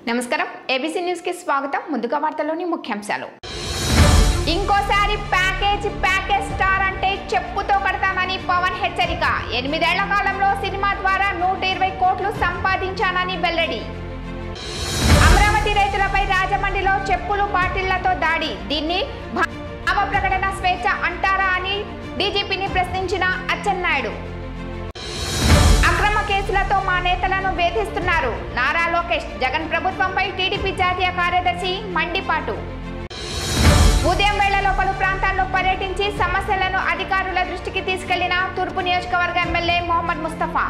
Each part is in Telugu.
నమస్కారం ఏబీసీ న్యూస్ కి స్వాగతం ముందుగా వార్తలోని ముఖ్యాంశాలు ఇంకోసారి ప్యాకేజ్ ప్యాకేజ్ స్టార్ అంటే చెప్పుతో కడతానని పవన్ హెచ్చరిక ఎనిమిదేళ్ల కాలంలో సినిమా ద్వారా నూట ఇరవై కోట్లు సంపాదించానని వెల్లడి అమరావతి రైతులపై రాజమండ్రిలో చెప్పులు బాటిళ్లతో దాడి దీన్ని భావ ప్రకటన స్వేచ్ఛ అంటారా అని డీజీపీని ప్రశ్నించిన అచ్చెన్నాయుడు అక్రమ కేసులతో మా నేతలను వేధిస్తున్నారు నారా లోకేష్ జగన్ ప్రభుత్వంపై టీడీపీ జాతీయ కార్యదర్శి మండిపాటు ఉదయం వేళలో పలు ప్రాంతాల్లో పర్యటించి సమస్యలను అధికారుల దృష్టికి తీసుకెళ్లిన తూర్పు నియోజకవర్గ ఎమ్మెల్యే మొహమ్మద్ ముస్తఫా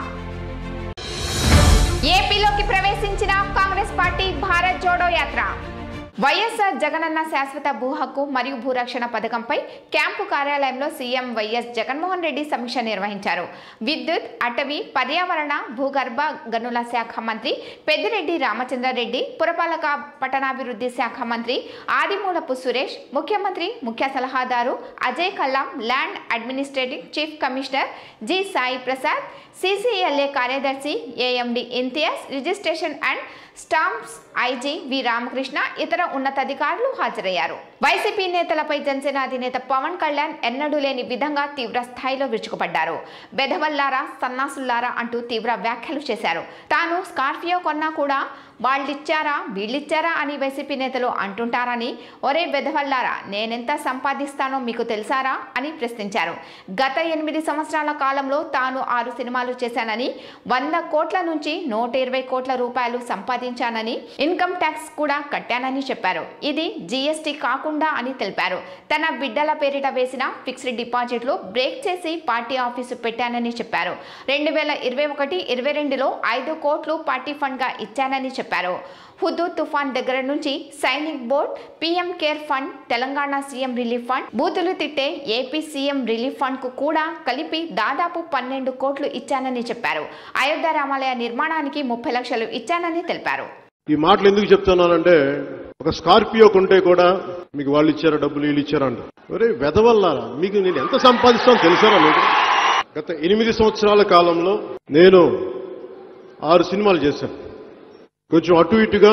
ఏపీలోకి ప్రవేశించిన కాంగ్రెస్ పార్టీ భారత్ జోడో యాత్ర వైఎస్ఆర్ జగనన్న శాశ్వత భూ హక్కు మరియు భూరక్షణ పథకంపై క్యాంపు కార్యాలయంలో సీఎం వైఎస్ జగన్మోహన్ రెడ్డి సమీక్ష నిర్వహించారు విద్యుత్ అటవీ పర్యావరణ భూగర్భ గనుల శాఖ మంత్రి పెద్దిరెడ్డి రామచంద్రారెడ్డి పురపాలక పట్టణాభివృద్ధి శాఖ మంత్రి ఆదిమూలపు సురేష్ ముఖ్యమంత్రి ముఖ్య సలహాదారు Ajay Kallam land administrative chief commissioner G Sai Prasad CCLA కార్యదర్శి AMD Imtiaz registration and stamps IG V Ramakrishna ఇతర ఉన్నతాధికారులు హాజరయ్యారు వైసీపీ నేతలపై జనసేన అధినేత పవన్ కళ్యాణ్ ఎన్నడూ లేని విధంగా తీవ్ర స్థాయిలో విరుచుకుపడ్డారు బెదవల్లారా సన్నాసుల్లారా అంటూ తీవ్ర వ్యాఖ్యలు చేశారు తాను స్కార్పియో కొన్నా కూడా వాళ్ళిచ్చారా వీళ్ళిచ్చారా అని వైసీపీ నేతలు అంటుంటారని ఒరే బెదవల్లారా నేనెంత సంపాదిస్తానో మీకు తెలుసారా అని ప్రశ్నించారు గత ఎనిమిది సంవత్సరాల కాలంలో తాను ఆరు సినిమాలు చేశానని వంద కోట్ల నుంచి నూట ఇరవై కోట్ల రూపాయలు సంపాదించానని ఇన్కమ్ ట్యాక్స్ కూడా కట్టానని చెప్పారు ఇది జీఎస్టీ కాకుండా అని తెలిపారు తన బిడ్డల పేరిట వేసిన ఫిక్స్డ్ డిపాజిట్లు బ్రేక్ చేసి పార్టీ ఆఫీసు పెట్టానని చెప్పారు రెండు వేల ఇరవై ఒకటి ఇరవై రెండులో ఐదు కోట్లు పార్టీ ఫండ్గా ఇచ్చానని చెప్పారు హుదూ తుఫాన్ దగ్గర నుంచి Sainik board PM care fund Telangana CM relief fund బూతులు తిట్టే ఏపీ సీఎం రిలీఫ్ ఫండ్ కు కూడా కలిపి దాదాపు పన్నెండు కోట్లు ఇచ్చానని చెప్పారు అయోధ్య రామాలయ నిర్మాణానికి ముప్పై లక్షలు ఇచ్చానని తెలిపారు ఈ మాటలు ఎందుకు చెప్తున్నానంటే ఒక స్కార్పియో కొంటే కూడా మీకు వాళ్ళు ఇచ్చారా డబ్బులు వీళ్ళు ఇచ్చారా అంట ఒరే వెదవల్లారా మీకు నేను ఎంత సంపాదిస్తానో తెలుసారా మీకు గత ఎనిమిది సంవత్సరాల కాలంలో నేను ఆరు సినిమాలు చేశాను కొంచెం అటు ఇటుగా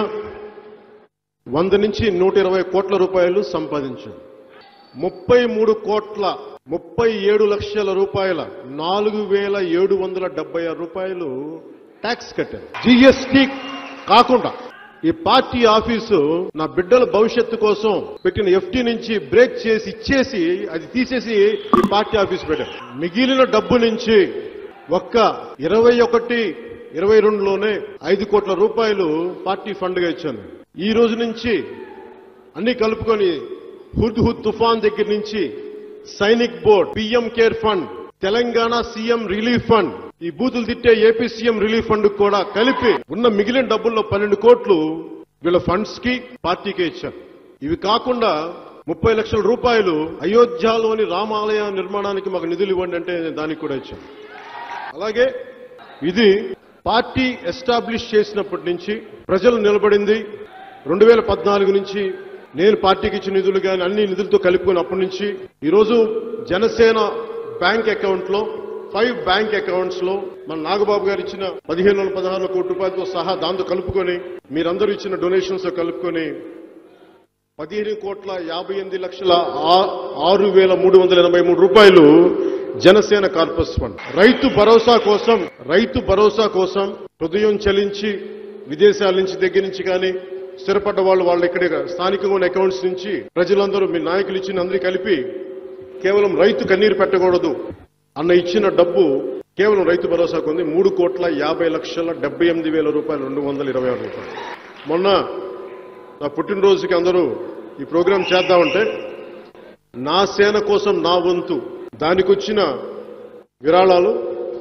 వంద నుంచి నూట ఇరవై కోట్ల రూపాయలు సంపాదించాను ముప్పై మూడు కోట్ల ముప్పై ఏడు లక్షల రూపాయల నాలుగు వేల ఏడు వందల డెబ్బై ఆరు రూపాయలు ట్యాక్స్ కట్టాను జిఎస్టి కాకుండా ఈ పార్టీ ఆఫీసు నా బిడ్డల భవిష్యత్తు కోసం పెట్టిన ఎఫ్టీ నుంచి బ్రేక్ చేసి ఇచ్చేసి అది తీసేసి ఈ పార్టీ ఆఫీస్ పెట్టాను మిగిలిన డబ్బు నుంచి ఒక్క ఇరవై ఒకటి ఇరవై రెండులోనే ఐదు కోట్ల రూపాయలు పార్టీ ఫండ్గా ఇచ్చాను ఈ రోజు నుంచి అన్ని కలుపుకొని హుద్ హుద్ తుఫాన్ దగ్గర నుంచి Sainik board PM care fund Telangana CM relief fund ఈ బూతులు తిట్టే ఏపీ సీఎం రిలీఫ్ ఫండ్ కూడా కలిపి ఉన్న మిగిలిన డబ్బుల్లో పన్నెండు కోట్లు వీళ్ళ ఫండ్స్ కి పార్టీకే ఇచ్చారు ఇవి కాకుండా ముప్పై లక్షల రూపాయలు అయోధ్యలోని రామాలయ నిర్మాణానికి మాకు నిధులు ఇవ్వండి అంటే నేను దానికి కూడా ఇచ్చాను అలాగే ఇది పార్టీ ఎస్టాబ్లిష్ చేసినప్పటి నుంచి ప్రజలు నిలబడింది రెండు వేల పద్నాలుగు నుంచి నేను పార్టీకి ఇచ్చిన నిధులు కానీ అన్ని నిధులతో కలుపుకున్నప్పటి నుంచి ఈరోజు జనసేన బ్యాంక్ అకౌంట్ లో ఫైవ్ బ్యాంక్ అకౌంట్స్ లో మన నాగబాబు గారు ఇచ్చిన పదిహేను వందల పదహారు కోట్ల రూపాయలతో సహా దాంతో కలుపుకొని మీరందరూ ఇచ్చిన డొనేషన్స్ తో కలుపుకొని పదిహేను కోట్ల యాభై ఎనిమిది లక్షల ఆ- ఆరు వేల మూడు వందల ఎనభై మూడు రూపాయలు జనసేన కార్పస్ ఫండ్ రైతు భరోసా కోసం రైతు భరోసా కోసం హృదయం చలించి విదేశాల నుంచి దగ్గర నుంచి కానీ స్థిరపడ్డ వాళ్ళు వాళ్ళు ఇక్కడ స్థానికంగా ఉన్న అకౌంట్స్ నుంచి ప్రజలందరూ మీ నాయకులు ఇచ్చిన అందరికీ కలిపి కేవలం రైతు కన్నీరు పెట్టకూడదు అన్న ఇచ్చిన డబ్బు కేవలం రైతు భరోసాకు ఉంది మూడు కోట్ల యాభై లక్షల డెబ్బై ఎనిమిది వేల రూపాయలు రెండు వందల ఇరవై ఆరు రూపాయలు మొన్న నా పుట్టినరోజుకి అందరూ ఈ ప్రోగ్రాం చేద్దామంటే నా సేన కోసం నా వంతు దానికి వచ్చిన విరాళాలు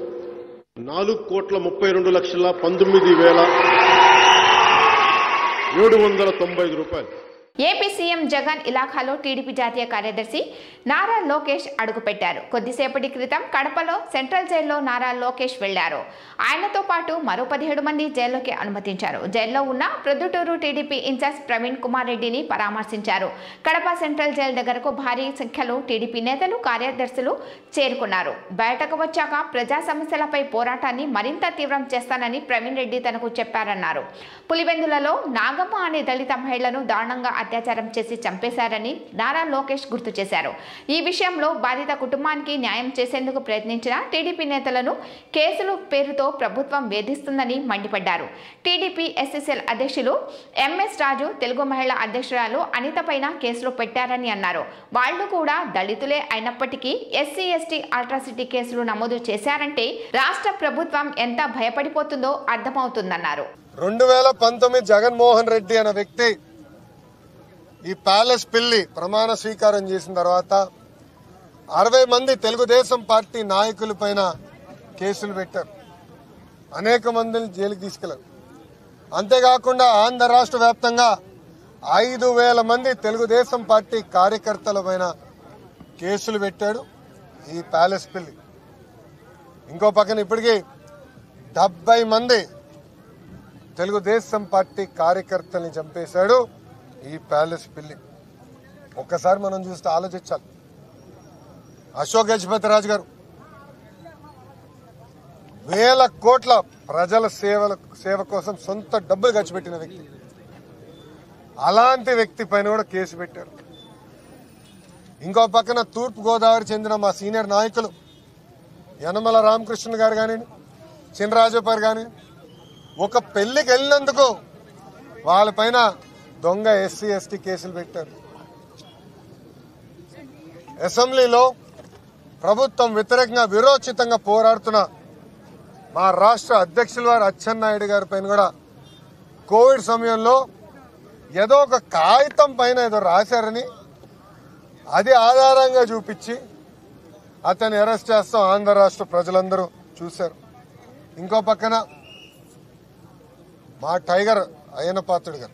నాలుగు కోట్ల ముప్పై రెండు లక్షల పంతొమ్మిది వేల ఏడు వందల తొంభై ఐదు రూపాయలు ఏపీ సీఎం జగన్ ఇలాఖాలో టీడీపీ జాతీయ కార్యదర్శి నారా లోకేష్ అడుగుపెట్టారు కొద్దిసేపటి క్రితం కడపలో సెంట్రల్ జైల్లో నారా లోకేష్ వెళ్లారు ఆయనతో పాటు మరో పదిహేడు మంది జైల్లోకి అనుమతించారు జైల్లో ఉన్న ప్రొద్దుటూరు టీడీపీ ఇన్ఛార్జ్ ప్రవీణ్ కుమార్ రెడ్డిని పరామర్శించారు కడప సెంట్రల్ జైలు దగ్గరకు భారీ సంఖ్యలో టీడీపీ నేతలు కార్యదర్శులు చేరుకున్నారు బయటకు వచ్చాక ప్రజా సమస్యలపై పోరాటాన్ని మరింత తీవ్రం చేస్తానని ప్రవీణ్ రెడ్డి తనకు చెప్పారన్నారు పులివెందులలో నాగమ్మ అనే దళిత మహిళను దారుణంగా అత్యాచారం చేసి చంపేశారని నారా లోకేష్ గుర్తు చేశారు ఈ విషయంలో బాధిత కుటుంబానికి న్యాయం చేసేందుకు ప్రయత్నించిన టీడీపీ నేతలను కేసులు పేరుతో ప్రభుత్వం వేధిస్తుందని మండిపడ్డారు టీడీపీ ఎస్ఎస్ఎల్ అధ్యక్షులు ఎంఎస్ రాజు తెలుగు మహిళా అధ్యక్షురాలు అనిత పైన కేసులు పెట్టారని అన్నారు వాళ్ళు కూడా దళితులే అయినప్పటికీ ఎస్సీ ఎస్టీ అల్ట్రాసిటీ కేసులు నమోదు చేశారంటే రాష్ట్ర ప్రభుత్వం ఎంత భయపడిపోతుందో అర్థమవుతుందన్నారు రెండు వేల పంతొమ్మిది జగన్మోహన్ రెడ్డి అనే వ్యక్తి ఈ ప్యాలెస్ పిల్లి ప్రమాణ స్వీకారం చేసిన తర్వాత అరవై మంది తెలుగుదేశం పార్టీ నాయకుల పైన కేసులు పెట్టారు అనేక మందిని జైలుకి తీసుకెళ్లారు అంతేకాకుండా ఆంధ్ర రాష్ట్ర వ్యాప్తంగా ఐదు వేల మంది తెలుగుదేశం పార్టీ కార్యకర్తల పైన కేసులు పెట్టాడు ఈ ప్యాలెస్ పిల్లి ఇంకో పక్కన ఇప్పటికీ డెబ్బై మంది తెలుగుదేశం పార్టీ కార్యకర్తల్ని చంపేశాడు ఈ ప్యాలెస్ పిల్లి ఒక్కసారి మనం చూస్తే ఆలోచించాలి అశోక్ గజపతి రాజు గారు వేల కోట్ల ప్రజల సేవల సేవ కోసం సొంత డబ్బులు ఖర్చు పెట్టిన వ్యక్తి అలాంటి వ్యక్తి పైన కూడా కేసు పెట్టారు ఇంకో పక్కన తూర్పు గోదావరి చెందిన మా సీనియర్ నాయకులు యనమల రామకృష్ణ గారు కానివ్వండి చినరాజప్పర్ కానీ ఒక పెళ్లికి వెళ్ళినందుకు వాళ్ళపైన దొంగ ఎస్సీ ఎస్టీ కేసులు పెట్టారు అసెంబ్లీలో ప్రభుత్వం వ్యతిరేకంగా విరోచితంగా పోరాడుతున్న మా రాష్ట్ర అధ్యక్షుల వారు అచ్చెన్నాయుడు గారి పైన కూడా కోవిడ్ సమయంలో ఏదో ఒక కాగితం పైన ఏదో రాశారని అది ఆధారంగా చూపించి అతన్ని అరెస్ట్ చేస్తాం ఆంధ్ర రాష్ట్ర ప్రజలందరూ చూశారు ఇంకో పక్కన మా టైగర్ అయ్యన పాత్రుడు గారు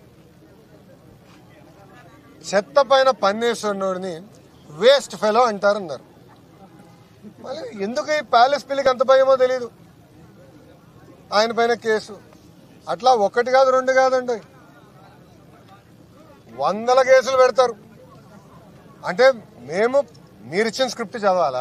చెత్త పైన పన్నేశ్వరుడిని వేస్ట్ ఫెలో అంటారన్నారు మళ్ళీ ఎందుకు ఈ ప్యాలెస్ పిల్లికి అంత భయమో తెలియదు ఆయన పైన కేసు అట్లా ఒకటి కాదు రెండు కాదండి వందల కేసులు పెడతారు అంటే మేము మీరిచ్చిన స్క్రిప్ట్ చదవాలా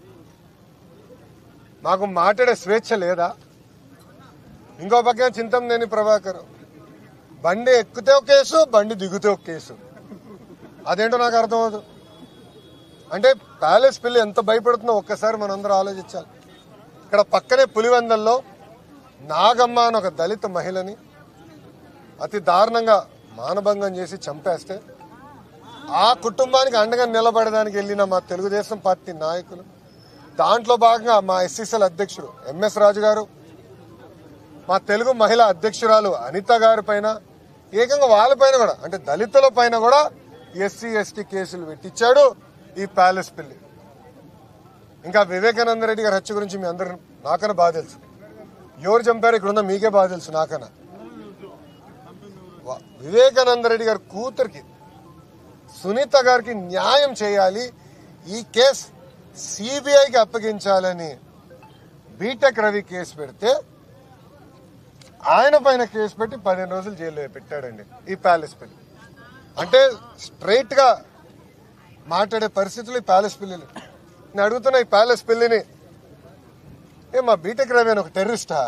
మాకు మాట్లాడే స్వేచ్ఛ లేదా ఇంకో పక్కన చింతంనేని ప్రభాకర్ బండి ఎక్కితే ఒక కేసు బండి దిగితే ఒక కేసు అదేంటో నాకు అర్థమవుతుంది అంటే ప్యాలెస్ పిల్లి ఎంత భయపడుతుందో ఒక్కసారి మనందరం ఆలోచించాలి ఇక్కడ పక్కనే పులివెందల్లో నాగమ్మ అని ఒక దళిత మహిళని అతి దారుణంగా మానభంగం చేసి చంపేస్తే ఆ కుటుంబానికి అండగా నిలబడడానికి వెళ్ళిన మా తెలుగుదేశం పార్టీ నాయకులు దాంట్లో భాగంగా మా ఎస్సీసీఎల్ అధ్యక్షుడు ఎంఎస్ రాజు గారు మా తెలుగు మహిళా అధ్యక్షురాలు అనిత గారి పైన ఏకంగా వాళ్ళపైన కూడా అంటే దళితుల పైన కూడా ఎస్సీ ఎస్టీ కేసులు పెట్టించాడు ఈ ప్యాలెస్ పిల్లి ఇంకా వివేకానంద రెడ్డి గారి హత్య గురించి మీ అందరు నాకన్నా బాగా తెలుసు ఎవరు చంపారు ఇక్కడ ఉందో మీకే బాగా తెలుసు నాకన్నా వా- వివేకానంద రెడ్డి గారి కూతురికి సునీత గారికి న్యాయం చేయాలి ఈ కేసు సిబిఐకి అప్పగించాలని బీటెక్ రవి కేసు పెడితే ఆయన పైన కేసు పెట్టి పదిహేను రోజులు జైల్లో పెట్టాడండి ఈ ప్యాలెస్ పిల్లి అంటే స్ట్రైట్ గా మాట్లాడే పరిస్థితులు ఈ ప్యాలెస్ పిల్లిలు నేను అడుగుతున్నా ఈ ప్యాలెస్ పిల్లిని ఏ మా బీటెక్ రవి అని ఒక టెర్రరిస్టా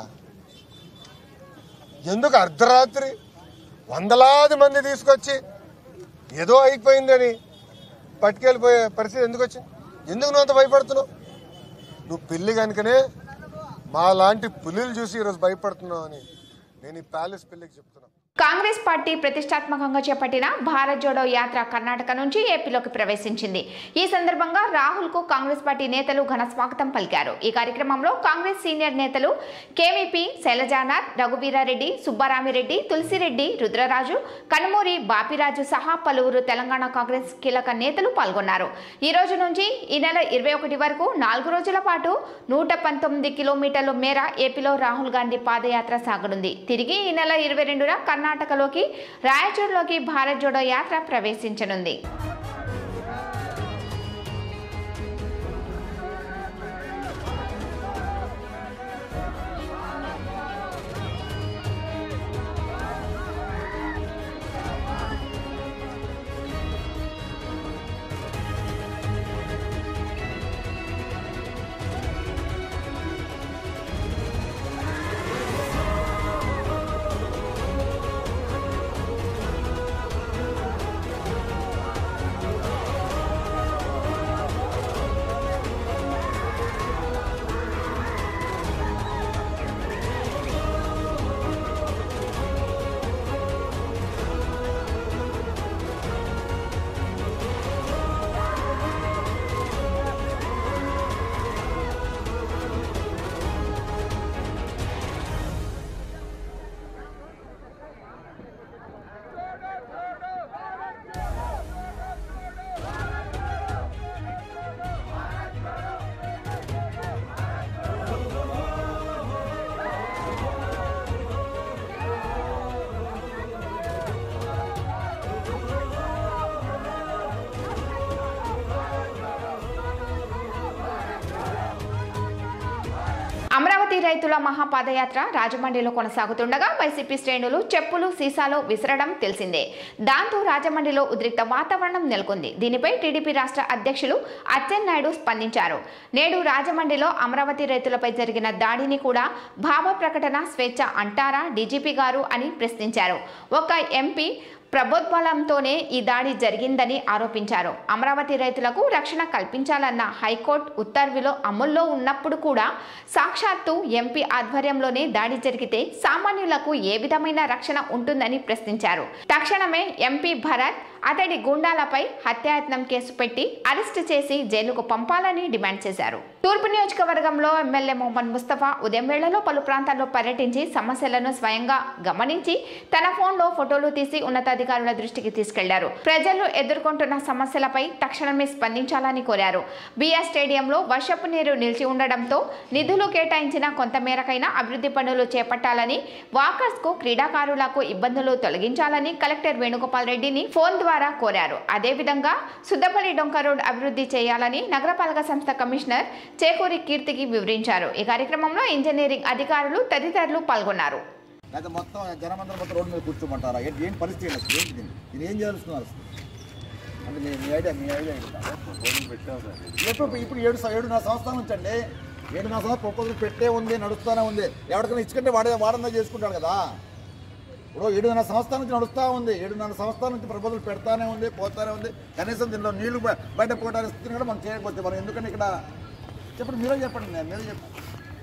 ఎందుకు అర్ధరాత్రి వందలాది మంది తీసుకొచ్చి ఏదో అయిపోయిందని పట్టుకెళ్ళిపోయే పరిస్థితి ఎందుకు వచ్చింది ఎందుకు నువ్వు అంత భయపడుతున్నావు నువ్వు పిల్లి కనుకనే మా లాంటి పులిలు చూసి ఈరోజు భయపడుతున్నావు అని నేను ఈ ప్యాలెస్ పిల్లికి చెప్తున్నా కాంగ్రెస్ పార్టీ ప్రతిష్టాత్మకంగా చేపట్టిన భారత్ జోడో యాత్ర కర్ణాటక నుంచి ఏపీలోకి ప్రవేశించింది ఈ సందర్భంగా రాహుల్ కు కాంగ్రెస్ పార్టీ నేతలు ఘన స్వాగతం పలికారు ఈ కార్యక్రమంలో కాంగ్రెస్ సీనియర్ నేతలు కేవీపీ శైలజానాథ్ రఘువీరారెడ్డి సుబ్బారామిరెడ్డి తులసిరెడ్డి రుద్రరాజు కనుమూరి బాపిరాజు సహా పలువురు తెలంగాణ కాంగ్రెస్ కీలక నేతలు పాల్గొన్నారు ఈ రోజు నుంచి ఈ నెల ఇరవై ఒకటి వరకు నాలుగు రోజుల పాటు నూట పంతొమ్మిది కిలోమీటర్ల మేర ఏపీలో రాహుల్ గాంధీ పాదయాత్ర సాగనుంది తిరిగి ఈ నెల ఇరవై రెండున కర్ణాటక కర్ణాటకలోకి రాయచూరులోకి భారత్ జోడో యాత్ర ప్రవేశించనుంది అమరావతి రైతుల మహాపాదయాత్ర రాజమండ్రిలో కొనసాగుతుండగా వైసీపీ శ్రేణులు చెప్పులు సీసాలు విసరడం తెలిసిందే దాంతో రాజమండ్రిలో ఉద్రిక్త వాతావరణం నెలకొంది దీనిపై టీడీపీ రాష్ట్ర అధ్యక్షులు అచ్చెన్నాయుడు స్పందించారు నేడు రాజమండ్రిలో అమరావతి రైతులపై జరిగిన దాడిని కూడా భావ ప్రకటన స్వేచ్ఛ అంటారా డీజీపీ గారు అని ప్రశ్నించారు ఒక ఎంపీ ప్రబోద్బలంతోనే ఈ దాడి జరిగిందని ఆరోపించారు అమరావతి రైతులకు రక్షణ కల్పించాలన్న హైకోర్టు ఉత్తర్వులో అమల్లో ఉన్నప్పుడు కూడా సాక్షాత్తు ఎంపీ ఆధ్వర్యంలోనే దాడి జరిగితే సామాన్యులకు ఏ విధమైన రక్షణ ఉంటుందని ప్రశ్నించారు తక్షణమే ఎంపీ భరత్ అతడి గుండాలపై హత్యాయత్నం కేసు పెట్టి అరెస్టు చేసి జైలుకు పంపాలని డిమాండ్ చేశారు తూర్పు నియోజకవర్గంలో ఎమ్మెల్యే మొహమ్మద్ ముస్తఫా ఉదయం వేళలో పలు ప్రాంతాల్లో పర్యటించి సమస్యలను స్వయంగా గమనించి తన ఫోన్లో ఫోటోలు తీసి ఉన్నతాధికారుల దృష్టికి తీసుకెళ్లారు ప్రజలు ఎదుర్కొంటున్న సమస్యలపై తక్షణమే స్పందించాలని కోరారు బిఆర్ స్టేడియంలో వర్షపు నీరు నిలిచి ఉండడంతో నిధులు కేటాయించిన కొంత మేరకైనా అభివృద్ధి పనులు చేపట్టాలని వాకర్స్ కు క్రీడాకారులకు ఇబ్బందులు తొలగించాలని కలెక్టర్ వేణుగోపాల్ రెడ్డిని ఫోన్ ద్వారా కోరారు అదేవిధంగా సుద్దపల్లి డొంక రోడ్ అభివృద్ధి చేయాలని నగరపాలక సంస్థ కమిషనర్ చేకూరి కీర్తికి వివరించారు ఈ కార్యక్రమంలో ఇంజనీరింగ్ అధికారులు తదితరులు పాల్గొన్నారు లేదా మొత్తం జనమందరం మొత్తం రోడ్డు మీద కూర్చోమంటారా ఏంటి ఏం పరిస్థితి ఏంటి అసలు ఏంటి దీన్ని దీన్ని ఏం చేయాల్స్తున్నారు అసలు అంటే మీ మీ ఐడియా మీ ఐడియా ఏంటి ఎప్పుడు ఇప్పుడు ఏడు స- ఏడున్నర సంవత్సరాల నుంచి అండి ఏడున్నర సంవత్సరం ప్రపోజల్ పెట్టే ఉంది నడుస్తూనే ఉంది ఎవరికైనా ఇచ్చుకుంటే వాడే వాడందా చేసుకుంటాడు కదా ఇప్పుడు ఏడున్నర సంవత్సరాల నుంచి నడుస్తూ ఉంది ఏడున్నర సంవత్సరాల నుంచి ప్రపోజల్ పెడతానే ఉంది పోతానే ఉంది కనీసం దీనిలో నీళ్లు బ- బయట పోవడానికి స్థితిని కూడా మనం చేయకపోతే మనం ఎందుకంటే ఇక్కడ చెప్పండి మీరే చెప్పండి నేను మీరే చెప్పండి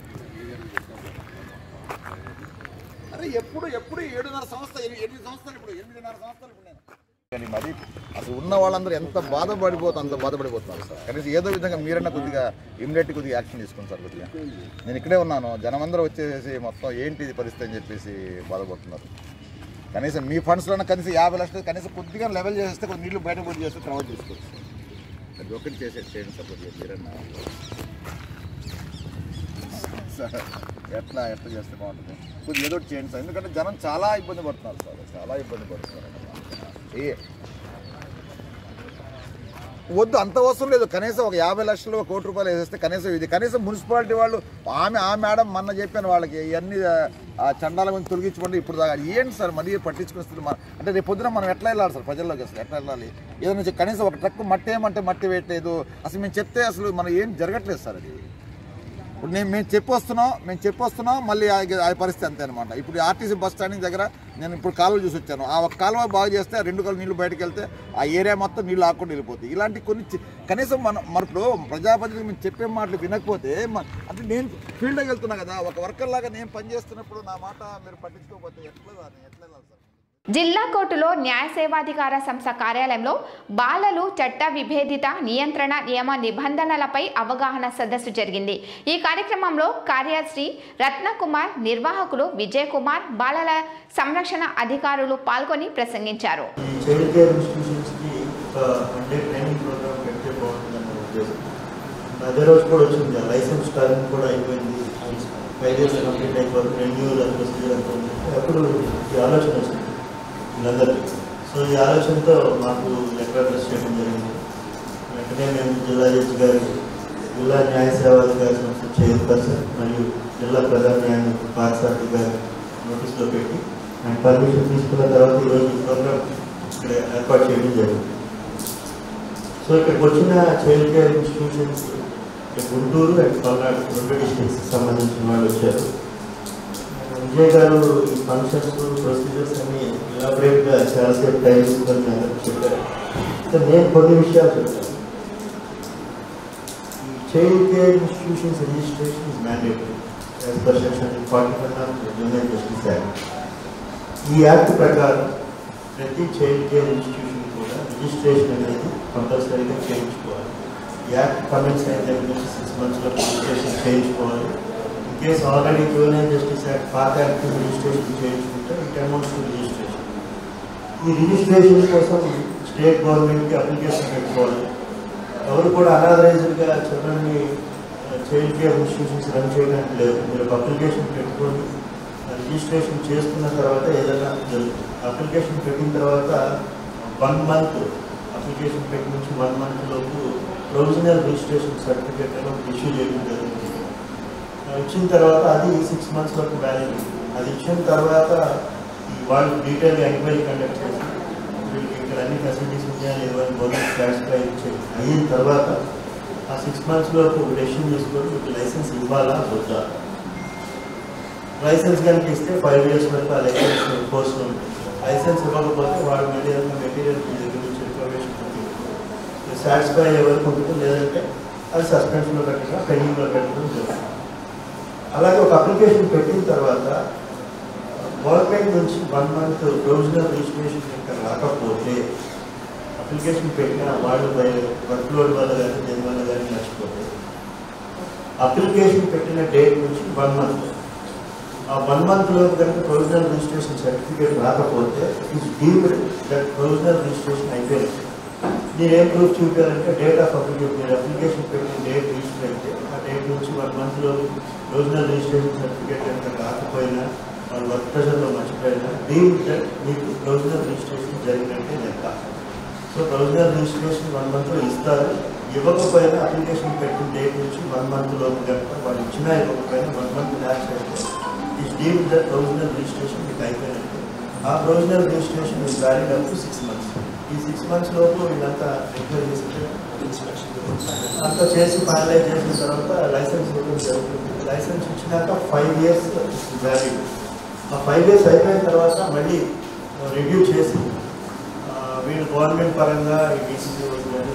అరే ఎప్పుడు ఎప్పుడు ఏడున్నర సంవత్సరం ఎనిమిది ఎనిమిది సంవత్సరాలు ఇప్పుడు ఎనిమిదిన్నర సంవత్సరాలు ఇప్పుడు నేను కానీ మరి అసలు ఉన్న వాళ్ళందరూ ఎంత బాధపడిపోతే అంత బాధపడిపోతున్నారు సార్ కనీసం ఏదో విధంగా మీరన్నా కొద్దిగా ఇమ్మీడియట్ కొద్దిగా యాక్షన్ తీసుకోండి సార్ కొద్దిగా నేను ఇక్కడే ఉన్నాను జనమందరూ వచ్చేసి మొత్తం ఏంటి ఇది పరిస్థితి అని చెప్పేసి బాధపడుతున్నారు కనీసం మీ ఫండ్స్లో కనీసం యాభై లక్షలు కనీసం కొద్దిగా లెవెల్ చేస్తే కొన్ని నీళ్లు బయట పోటీ చేస్తే తర్వాత తీసుకోవచ్చు అది ఒకటి చేసే చేయండి సార్ కొద్దిగా మీరన్నా సార్ ఎట్లా ఎట్లా చేస్తే బాగుంటుంది కొద్దిగా ఏదో ఒకటి చేయండి సార్ ఎందుకంటే జనం చాలా ఇబ్బంది పడుతున్నారు సార్ చాలా ఇబ్బంది పడుతున్నారు ఏ వద్దు అంత అవసరం లేదు కనీసం ఒక యాభై లక్షలు ఒక కోటి రూపాయలు వేసేస్తే కనీసం ఇది కనీసం మున్సిపాలిటీ వాళ్ళు ఆమె ఆ మేడం మొన్న చెప్పాను వాళ్ళకి ఇవన్నీ ఆ చండాల గురించి తొలగించుకోండి ఇప్పుడు దాకా ఏంటి సార్ మరీ పట్టించుకుని మన అంటే రేపు పొద్దున మనం ఎట్లా వెళ్ళాలి సార్ ప్రజల్లోకి అసలు ఎట్లా వెళ్ళాలి ఏదైనా చె- కనీసం ఒక ట్రక్ మట్టి ఏమంటే మట్టి వేయట్లేదు అసలు మేము చెప్తే అసలు మనం ఏం జరగట్లేదు సార్ అది ఇప్పుడు నేను మేము చెప్పి వస్తున్నాం మేము చెప్పి వస్తున్నాం మళ్ళీ ఆ ఆ పరిస్థితి అంతే అనమాట ఇప్పుడు ఆర్టీసీ బస్ స్టాండింగ్ దగ్గర నేను ఇప్పుడు కాలువ చూసి వచ్చాను ఆ ఒక కాలువ బాగు చేస్తే ఆ రెండు కాలు నీళ్లు బయటకు వెళ్తే ఆ ఏరియా మొత్తం నీళ్ళు ఆకుండా వెళ్ళిపోతాయి ఇలాంటి కొన్ని చి- కనీసం మనం మరి ఇప్పుడు ప్రజాపతికి మేము చెప్పే మాటలు వినకపోతే మ- అంటే నేను ఫీల్డ్కి వెళ్తున్నా కదా ఒక వర్కర్ లాగా నేను పని చేస్తున్నప్పుడు నా మాట మీరు పట్టించుకోకపోతే ఎట్లా ఎట్లా వెళ్ళాలి సార్ జిల్లా కోర్టులో న్యాయ సేవాధికార సంస్థ కార్యాలయంలో బాలలు చట్ట విభేదిత నియంత్రణ నియమ నిబంధనలపై అవగాహన సదస్సు జరిగింది ఈ కార్యక్రమంలో కార్యశ్రీ రత్నకుమార్ నిర్వాహకులు విజయ్ కుమార్ బాలల సంరక్షణ అధికారులు పాల్గొని ప్రసంగించారు ఈ చైల్డ్ కేర్ ఇన్స్టిట్యూషన్స్కి ఒక వన్ డే ట్రైనింగ్ ప్రోగ్రామ్ పెడితే బాగుంటుందన్న ఉద్దేశం అదే రోజు కూడా వచ్చింది ఆ లైసెన్స్ టర్మ్ కూడా అయిపోయింది ఫైవ్ ఇయర్స్ కంప్లీట్ అయిపోతుంది రెన్యూవల్ ప్రొసీజర్ అంతా ఉంది అప్పుడు ఈ ఆలోచన వచ్చింది వీళ్ళందరికీ సో ఈ ఆలోచనతో మాకు లెటర్ అడ్రస్ చేయడం జరిగింది వెంటనే మేము జిల్లా జడ్జి గారి జిల్లా న్యాయ సేవాధికారి సంస్థ చైర్పర్సన్ మరియు జిల్లా ప్రధాన న్యాయమూర్తి పార్సార్థి గారి నోటీస్లో పెట్టి ఆయన పర్మిషన్ తీసుకున్న తర్వాత ఈరోజు ఈ ప్రోగ్రామ్ ఇక్కడ ఏర్పాటు చేయడం జరిగింది సో ఇక్కడికి వచ్చిన child care institutions Guntur and Palnadu రెండు డిస్ట్రిక్ట్స్ సంబంధించిన వాళ్ళు వచ్చారు విజయ్ గారు ఈ ఫంక్షన్స్ ప్రొసీజర్స్ అన్ని ఎలాబరేట్గా చాలాసేపు టైం తీసుకొని మీ అందరికీ చెప్పారు సో నేను కొన్ని విషయాలు చెప్తాను ఈ child care institutions registration is mandatory as per section forty one of junior justice act ఈ యాక్ట్ ప్రకారం ప్రతి చైల్డ్ కేర్ ఇన్స్టిట్యూషన్ కూడా రిజిస్ట్రేషన్ అనేది కంపల్సరీగా చేయించుకోవాలి ఈ యాక్ట్ కమెంట్స్ అయిన దగ్గర నుంచి సిక్స్ మంత్స్లో రిజిస్ట్రేషన్ చేయించుకోవాలి in case already junior justice act పాత యాక్ట్ రిజిస్ట్రేషన్ చేయించుకుంటే ఇట్ అమౌంట్స్ టు రిజిస్ట్రేషన్ ఈ రిజిస్ట్రేషన్ కోసం స్టేట్ గవర్నమెంట్కి అప్లికేషన్ పెట్టుకోవాలి ఎవరు కూడా అనాథరైజ్డ్గా చిల్డ్రన్ని చైల్డ్ కేర్ ఇన్స్టిట్యూషన్స్ రన్ చేయడానికి లేదు మీరు ఒక అప్లికేషన్ పెట్టుకొని రిజిస్ట్రేషన్ చేసుకున్న తర్వాత ఏదైనా జరుగుతుంది అప్లికేషన్ పెట్టిన తర్వాత వన్ మంత్ అప్లికేషన్ పెట్టి నుంచి వన్ మంత్ లోపు ప్రొవిజనల్ రిజిస్ట్రేషన్ సర్టిఫికేట్ అనేది ఇష్యూ చేయడం జరుగుతుంది ఇచ్చిన తర్వాత అది సిక్స్ మంత్స్ వరకు వ్యాలిడ్ అది ఇచ్చిన తర్వాత ఈ వాళ్ళు డీటెయిల్గా ఎంక్వైరీ కండక్ట్ చేసి వీళ్ళకి ఇక్కడ అన్ని ఫెసిలిటీస్ ఉన్నాయా లేవా అని గవర్నమెంట్ సాటిస్ఫై అయిన తర్వాత ఆ సిక్స్ మంత్స్ లోపు డెసిషన్ తీసుకొని మీకు లైసెన్స్ ఇవ్వాలా వద్దా లైసెన్స్ కనుక ఇస్తే ఫైవ్ ఇయర్స్ వరకు ఆ లైసెన్స్ కోర్సులో ఉంటుంది లైసెన్స్ ఇవ్వకపోతే వాడి మీద ఏదైనా మెటీరియల్ మీ దగ్గర నుంచి ఇన్ఫర్మేషన్ సాటిస్ఫై అయ్యే వరకు ఉంటుంది లేదంటే అది సస్పెన్షన్లో పెట్టడం పెండింగ్లో పెట్టడం జరుగుతుంది అలాగే ఒక అప్లికేషన్ పెట్టిన తర్వాత గవర్నమెంట్ నుంచి వన్ మంత్ ప్రొవిజనల్ రిజిస్ట్రేషన్ ఇంకా రాకపోతే అప్లికేషన్ పెట్టిన వాళ్ళు వర్క్ లోడ్ వల్ల కానీ దేని వల్ల కానీ నచ్చిపోతే అప్లికేషన్ పెట్టిన డేట్ నుంచి వన్ మంత్ ఆ వన్ మంత్ లో కనుక ప్రొవిజనల్ రిజిస్ట్రేషన్ సర్టిఫికేట్ రాకపోతే it's deemed that provisional registration అయిపోయింది మీరు ఏం ప్రూఫ్ చూపారంటే డేట్ ఆఫ్ అప్లికేషన్ మీరు అప్లికేషన్ పెట్టిన డేట్ రిజిస్టర్ అయితే ఆ డేట్ నుంచి వన్ మంత్లో ప్రొవిజనల్ రిజిస్ట్రేషన్ సర్టిఫికేట్ కనుక రాకపోయినా వాళ్ళు వర్క్ ప్రెషర్లో మర్చిపోయినా డీమ్డ్ దట్ మీకు ప్రొవిజనల్ రిజిస్ట్రేషన్ జరిగినట్టే లెక్క సో ప్రొవిజనల్ రిజిస్ట్రేషన్ వన్ మంత్లో ఇస్తారు ఇవ్వకపోయినా అప్లికేషన్ పెట్టిన డేట్ నుంచి వన్ మంత్ లోపు కనుక వాళ్ళు ఇచ్చినా ఇవ్వకపోయినా వన్ మంత్ ల్యాక్స్ అయితే is deem the provisional registration మీకు అయిపోయినట్టు ఆ provisional registration is valid up to six months ఈ సిక్స్ మంత్స్ లోపు వీళ్ళంతా ఎంక్వైరీ చేసి అంతా చేసి ఫైనలైజ్ చేసిన తర్వాత లైసెన్స్ ఇవ్వడం జరుగుతుంది లైసెన్స్ ఇచ్చినాక ఫైవ్ ఇయర్స్ వ్యాలిడ్ ఆ ఫైవ్ ఇయర్స్ అయిపోయిన తర్వాత మళ్ళీ రివ్యూ చేసి ఆ, వీళ్ళు గవర్నమెంట్ పరంగా ఈ డీసీసీ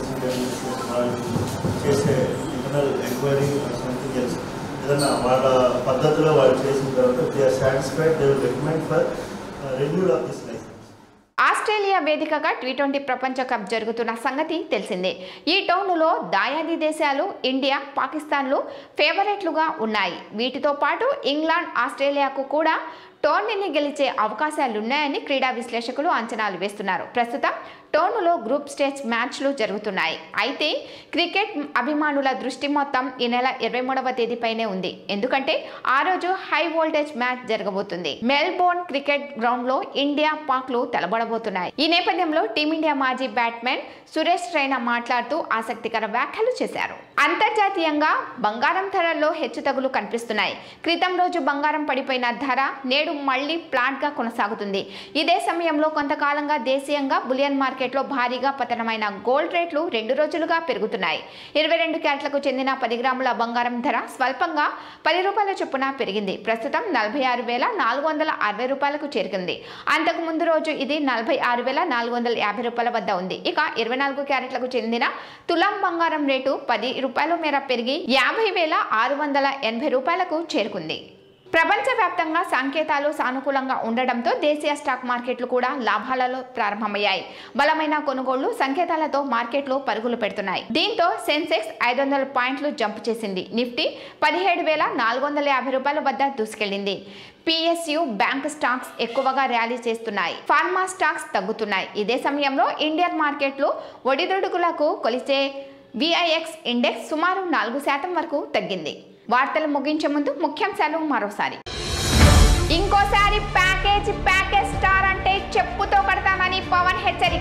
వాళ్ళు చేసే ఇంటర్నల్ ఎంక్వైరీ సంథింగ్ ఎల్స్ ఏదన్నా వాళ్ళ పద్ధతిలో వాళ్ళు చేసిన తర్వాత they are satisfied they will recommend for renewed of this licence Australia వేదికగా టీ ట్వంటీ ప్రపంచ కప్ జరుగుతున్న సంగతి తెలిసిందే ఈ టోర్నులో దాయాది దేశాలు ఇండియా పాకిస్తాన్లు ఫేవరెట్లుగా ఉన్నాయి వీటితో పాటు ఇంగ్లాండ్ ఆస్ట్రేలియాకు కూడా టోర్నీని గెలిచే అవకాశాలున్నాయని క్రీడా విశ్లేషకులు అంచనాలు వేస్తున్నారు ప్రస్తుతం టోర్నులో గ్రూప్ స్టేజ్ మ్యాచ్లు జరుగుతున్నాయి అయితే క్రికెట్ అభిమానుల దృష్టి మొత్తం ఈ నెల ఇరవై మూడవ తేదీపైనే ఉంది ఎందుకంటే ఆ రోజు హై వోల్టేజ్ మ్యాచ్ జరగబోతుంది మెల్బోర్న్ క్రికెట్ గ్రౌండ్ లో ఇండియా పాక్లు తలబడబోతున్నాయి ఈ నేపథ్యంలో టీమిండియా మాజీ బ్యాట్స్మెన్ సురేష్ రైనా మాట్లాడుతూ ఆసక్తికర వ్యాఖ్యలు చేశారు అంతర్జాతీయంగా బంగారం ధరల్లో హెచ్చుతగులు కనిపిస్తున్నాయి క్రితం రోజు బంగారం పడిపోయిన ధర నేడు మళ్లీ ఫ్లాట్ గా కొనసాగుతుంది ఇదే సమయంలో కొంతకాలంగా దేశీయంగా బులియన్ మార్కెట్లో భారీగా పతనమైన గోల్డ్ రేట్లు రెండు రోజులుగా పెరుగుతున్నాయి ఇరవై రెండు క్యారెట్లకు చెందిన పది గ్రాముల బంగారం ధర స్వల్పంగా పది రూపాయల చొప్పున పెరిగింది ప్రస్తుతం నలభై ఆరు వేల నాలుగు వందల అరవై రూపాయలకు చేరుకుంది అంతకు ముందు రోజు ఇది నలభై ఆరు వేల నాలుగు వందల యాభై రూపాయల వద్ద ఉంది ఇక ఇరవై నాలుగు క్యారెట్లకు చెందిన తులాం బంగారం రేటు పది రూపాయల మేర పెరిగి యాభై వేల ఆరు వందల ఎనభై రూపాయలకు చేరుకుంది ప్రపంచవ్యాప్తంగా సంకేతాలు సానుకూలంగా ఉండడంతో దేశీయ స్టాక్ మార్కెట్లు కూడా లాభాలలో ప్రారంభమయ్యాయి బలమైన కొనుగోళ్లు సంకేతాలతో మార్కెట్లు పరుగులు పెడుతున్నాయి దీంతో సెన్సెక్స్ ఐదు వందల పాయింట్లు జంప్ చేసింది నిఫ్టీ పదిహేడు వేల నాలుగు వందల యాభై రూపాయల వద్ద దూసుకెళ్లింది పిఎస్యు బ్యాంక్ స్టాక్స్ ఎక్కువగా ర్యాలీ చేస్తున్నాయి ఫార్మా స్టాక్స్ తగ్గుతున్నాయి ఇదే సమయంలో ఇండియన్ మార్కెట్లు ఒడిదుడుకులకు కొలిచే విఐఎక్స్ ఇండెక్స్ సుమారు నాలుగు శాతం వరకు తగ్గింది వార్తలు ముగించే ముందు ముఖ్యాంశాలు మరోసారి ఇంకోసారి ప్యాకేజ్ ప్యాకేజ్ స్టార్ అంటే చెప్పుతో కొడతారు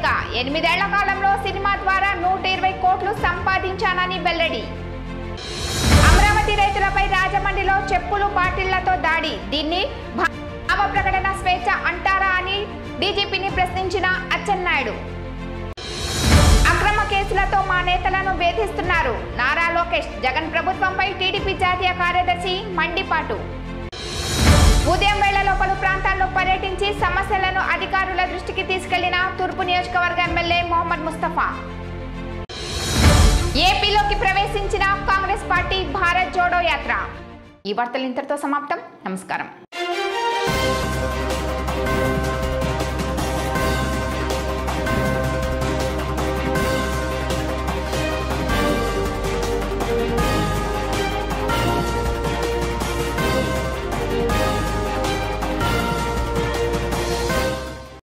కాగా ఎనిమిదేళ్ల కాలంలో సినిమా ద్వారా నూట ఇరవై కోట్లు సంపాదించానని వెల్లడి అమరావతి రైతులపై రాజమండ్రిలో చెప్పులు బాటిళ్లతో దాడి దీన్ని భావ ప్రకటన స్వేచ్ఛ అంటారా అని డీజీపీని ప్రశ్నించిన అచ్చెన్నాయుడు అక్రమ కేసులతో మా నేతలను వేధిస్తున్నారు నారా లోకేష్ జగన్ ప్రభుత్వంపై టీడీపీ జాతీయ కార్యదర్శి మండిపాటు ఉదయం వేళలో పలు ప్రాంతాల్లో పర్యటించి సమస్యలను అధికారుల దృష్టికి తీసుకెళ్లిన తూర్పు నియోజకవర్గ ఎమ్మెల్యే మొహమ్మద్ ముస్తఫా ఏపీలోకి ప్రవేశించిన కాంగ్రెస్ పార్టీ భారత్ జోడో యాత్ర ఈ వార్తలు ఇంతటితో సమాప్తం నమస్కారం